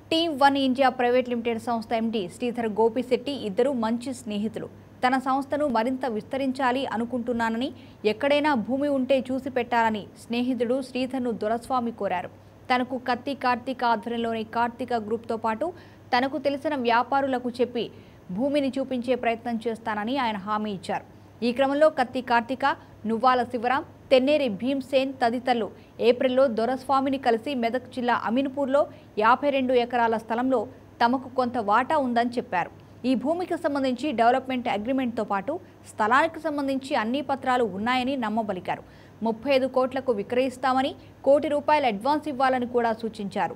team one India private limited సంస్థ MD Sridhar Gopisetty ఇద్దరు మంచి స్నేహితులు తన సంస్థను మరింత విస్తరించాలి అనుకుంటున్నానని ఎక్కడైనా భూమి ఉంటే చూసి పెట్టాలని స్నేహితుడు శ్రీధర్ను దొరస్వామి కోరారు తనకు కత్తి కార్తీక ఆధ్వర్యంలోని కార్తీక గ్రూప్తో పాటు తనకు తెలిసిన వ్యాపారులకు చెప్పి భూమిని చూపించే ప్రయత్నం చేస్తానని ఆయన హామీ ఇచ్చారు ఈ క్రమంలో కత్తి కార్తీక నువ్వాల శివరాం తెన్నేరి భీమ్సేన్ తదితరులు ఏప్రిల్లో దొరస్వామిని కలిసి మెదక్ జిల్లా అమీన్పూర్లో యాభై రెండు ఎకరాల స్థలంలో తమకు కొంత వాటా ఉందని చెప్పారు ఈ భూమికి సంబంధించి డెవలప్మెంట్ అగ్రిమెంట్తో పాటు స్థలానికి సంబంధించి అన్ని పత్రాలు ఉన్నాయని నమ్మబలికారు ముప్పై ఐదు కోట్లకు విక్రయిస్తామని కోటి రూపాయల అడ్వాన్స్ ఇవ్వాలని కూడా సూచించారు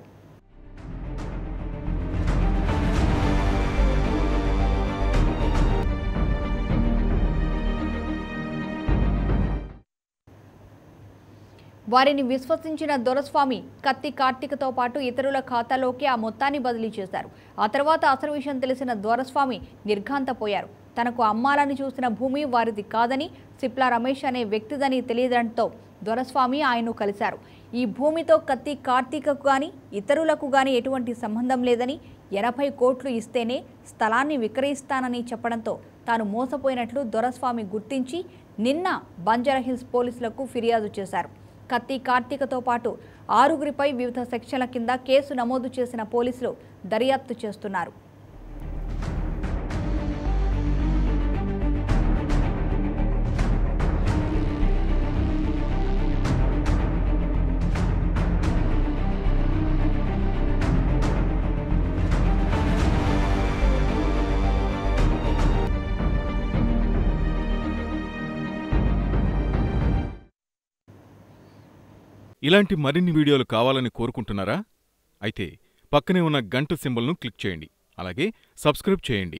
వారిని విశ్వసించిన దొరస్వామి కత్తి కార్తీకతో పాటు ఇతరుల ఖాతాలోకి ఆ మొత్తాన్ని బదిలీ చేశారు ఆ తర్వాత అసలు విషయం తెలిసిన దొరస్వామి నిర్ఘాంతపోయారు తనకు అమ్మాలని చూసిన భూమి వారిది కాదని సిప్లా రమేష్ అనే వ్యక్తిదని తెలియడంతో దొరస్వామి ఆయన్ను కలిశారు ఈ భూమితో కత్తి కార్తీకకు గాని ఇతరులకు గాని ఎటువంటి సంబంధం లేదని ఎనభై కోట్లు ఇస్తేనే స్థలాన్ని విక్రయిస్తానని చెప్పడంతో తాను మోసపోయినట్లు దొరస్వామి గుర్తించి నిన్న బంజారాహిల్స్ పోలీసులకు ఫిర్యాదు చేశారు కత్తి కార్తీకతో పాటు ఆరుగురిపై వివిధ సెక్షన్ల కింద కేసు నమోదు చేసిన పోలీసులు దర్యాప్తు చేస్తున్నారు ఇలాంటి మరిన్ని వీడియోలు కావాలని కోరుకుంటున్నారా అయితే పక్కనే ఉన్న గంట సింబల్ను క్లిక్ చేయండి అలాగే సబ్స్క్రైబ్ చేయండి